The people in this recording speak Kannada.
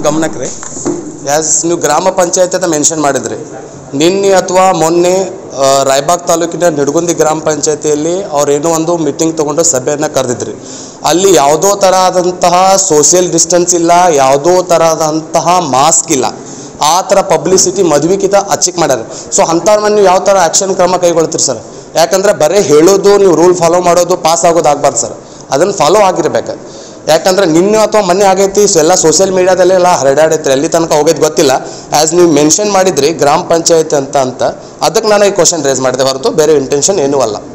ಗಮನಕ್ಕೆ ರೀ ಆ್ಯಸ್ ನೀವು ಗ್ರಾಮ ಪಂಚಾಯತ್ ಅಂತ ಮೆನ್ಷನ್ ಮಾಡಿದ್ರಿ ನಿನ್ನೆ ಅಥವಾ ಮೊನ್ನೆ ಆ, ರಾಯಬಾಗ್ ತಾಲೂಕಿನ ನಿಡಗುಂದಿ ಗ್ರಾಮ ಪಂಚಾಯತಿಯಲ್ಲಿ ಅವ್ರು ಏನೋ ಒಂದು ಮೀಟಿಂಗ್ ತೊಗೊಂಡು ಸಭೆಯನ್ನು ಕರೆದಿದ್ರಿ ಅಲ್ಲಿ ಯಾವುದೋ ಥರ ಆದಂತಹ ಸೋಷಿಯಲ್ ಡಿಸ್ಟೆನ್ಸ್ ಇಲ್ಲ ಯಾವುದೋ ಥರದಂತಹ ಮಾಸ್ಕ್ ಇಲ್ಲ ಆ ಥರ ಪಬ್ಲಿಸಿಟಿ ಮದುವೆಗಿಂತ ಅಚ್ಚಿಕ್ ಮಾಡ್ಯಾರ ಸೊ ಅಂಥವ್ರ ಮೇಲೆ ನೀವು ಯಾವ ಥರ ಆ್ಯಕ್ಷನ್ ಕ್ರಮ ಕೈಗೊಳ್ತೀರಿ ಸರ್ ಯಾಕಂದರೆ ಬರೀ ಹೇಳೋದು ನೀವು ರೂಲ್ ಫಾಲೋ ಮಾಡೋದು ಪಾಸ್ ಆಗೋದು ಆಗ್ಬಾರ್ದು ಸರ್ ಅದನ್ನು ಫಾಲೋ ಆಗಿರ್ಬೇಕು ಯಾಕಂದ್ರೆ ನಿನ್ನೆ ಅಥವಾ ಮೊನ್ನೆ ಆಗೈತಿ ಸೊ ಎಲ್ಲ ಸೋಷಿಯಲ್ ಮೀಡಿಯಾದಲ್ಲೆಲ್ಲ ಹರಡಾಡೈತ್ರಿ ಎಲ್ಲಿ ತನಕ ಹೋಗೈತೆ ಗೊತ್ತಿಲ್ಲ ಆ್ಯಸ್ ನೀವು ಮೆನ್ಷನ್ ಮಾಡಿದ್ರಿ ಗ್ರಾಮ ಪಂಚಾಯತ್ ಅಂತ ಅಂತ ಅದಕ್ಕೆ ನಾನು ಈ ಕ್ವಶನ್ ರೇಸ್ ಮಾಡಿದೆ ಹೊರತು ಬೇರೆ ಇಂಟೆನ್ಷನ್ ಏನೂ ಅಲ್ಲ